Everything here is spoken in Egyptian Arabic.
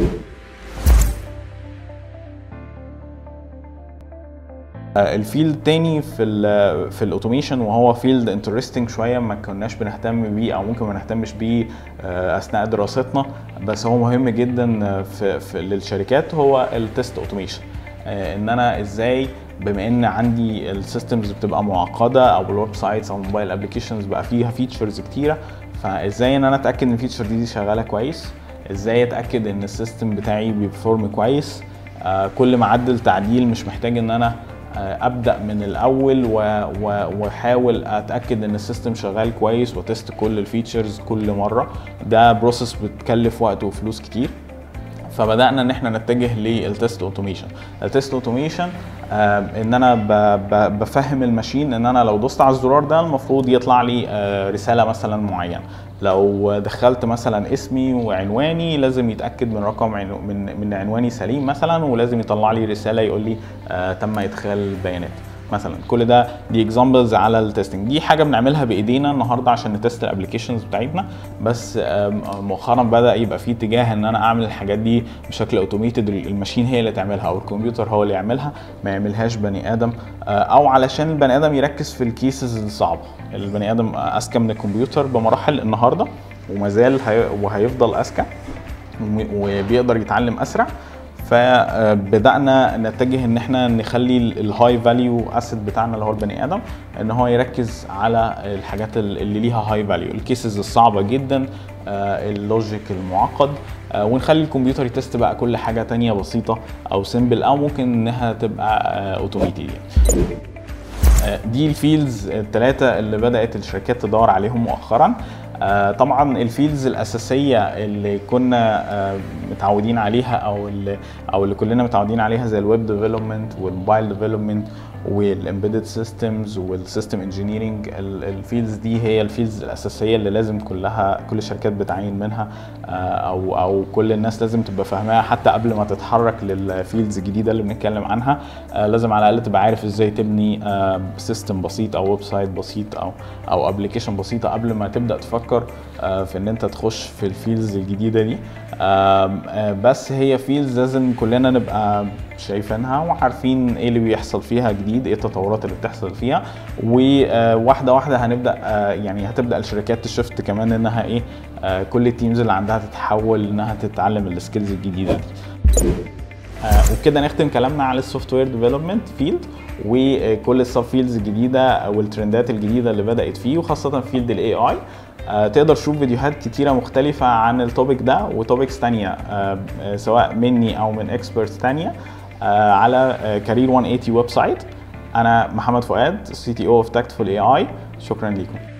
الفيلد تاني في ال في الاوتوميشن وهو فيلد انترستنج شويه ما كناش بنهتم بيه او ممكن ما نهتمش بيه اثناء دراستنا بس هو مهم جدا في, في للشركات هو التست اوتوميشن ان انا ازاي بما ان عندي السيستمز بتبقى معقده او الويب سايتس او الموبايل ابلكيشنز بقى فيها فيتشرز كتيره فازاي ان انا اتاكد ان الفيتشر دي, دي شغاله كويس ازاي اتاكد ان السيستم بتاعي بيبرفورم كويس كل ما اعدل تعديل مش محتاج ان انا ابدا من الاول واحاول اتاكد ان السيستم شغال كويس وتست كل الفيتشرز كل مره ده بروسيس بتكلف وقت وفلوس كتير فبدانا ان احنا نتجه للتست اوتوميشن التست اوتوميشن آه ان انا ب ب بفهم الماشين ان انا لو دوست على الزرار ده المفروض يطلع لي آه رساله مثلا معينه لو دخلت مثلا اسمي وعنواني لازم يتاكد من رقم عنو من من عنواني سليم مثلا ولازم يطلع لي رساله يقول لي آه تم ادخال البيانات مثلا كل ده دي اكزامبلز على التستنج دي حاجه بنعملها بايدينا النهارده عشان نتست الابلكيشنز بتاعتنا بس مؤخرا بدا يبقى في اتجاه ان انا اعمل الحاجات دي بشكل اوتوميتد الماشين هي اللي تعملها او الكمبيوتر هو اللي يعملها ما يعملهاش بني ادم او علشان البني ادم يركز في الكيسز الصعبه البني ادم اذكى من الكمبيوتر بمراحل النهارده وما زال هي وهيفضل اذكى وبيقدر يتعلم اسرع فبدانا نتجه ان احنا نخلي الهاي فاليو اسيت بتاعنا اللي هو البني ادم ان هو يركز على الحاجات اللي ليها هاي فاليو الكيسز الصعبه جدا اللوجيك المعقد ونخلي الكمبيوتر يتست بقى كل حاجه تانية بسيطه او سيمبل او ممكن انها تبقى اوتوميتد دي الفيلدز الثلاثه اللي بدات الشركات تدور عليهم مؤخرا طبعا الفيلدز الاساسيه اللي كنا متعودين عليها او اللي او اللي كلنا متعودين عليها زي الويب ديفلوبمنت والموبايل ديفلوبمنت والامبيدد سيستمز والسيستم انجينيرنج الفيلدز دي هي الفيلدز الاساسيه اللي لازم كلها كل الشركات بتعين منها او او كل الناس لازم تبقى فاهماها حتى قبل ما تتحرك للفيلدز الجديده اللي بنتكلم عنها لازم على الاقل تبقى عارف ازاي تبني سيستم بسيط او ويب سايت بسيط او او ابلكيشن بسيطه قبل ما تبدا تفكر في ان انت تخش في الفيلدز الجديده دي بس هي فيلدز لازم كلنا نبقى شايفينها وعارفين ايه اللي بيحصل فيها جديد ايه التطورات اللي بتحصل فيها وواحده واحده هنبدا يعني هتبدا الشركات تشفت كمان انها ايه كل التيمز اللي عندها تتحول انها تتعلم السكيلز الجديده دي وبكده نختم كلامنا على السوفت وير ديفلوبمنت فيلد وكل السب فيلدز الجديده والترندات الجديده اللي بدات فيه وخاصه فيلد الاي اي تقدر تشوف فيديوهات كتيرة مختلفة عن التوبيك ده وتوبكس تانية سواء مني أو من اكسبرتس تانية على كارير 180 ويب سايت أنا محمد فؤاد سي تي او اوف تاكتفول اي اي شكرا لكم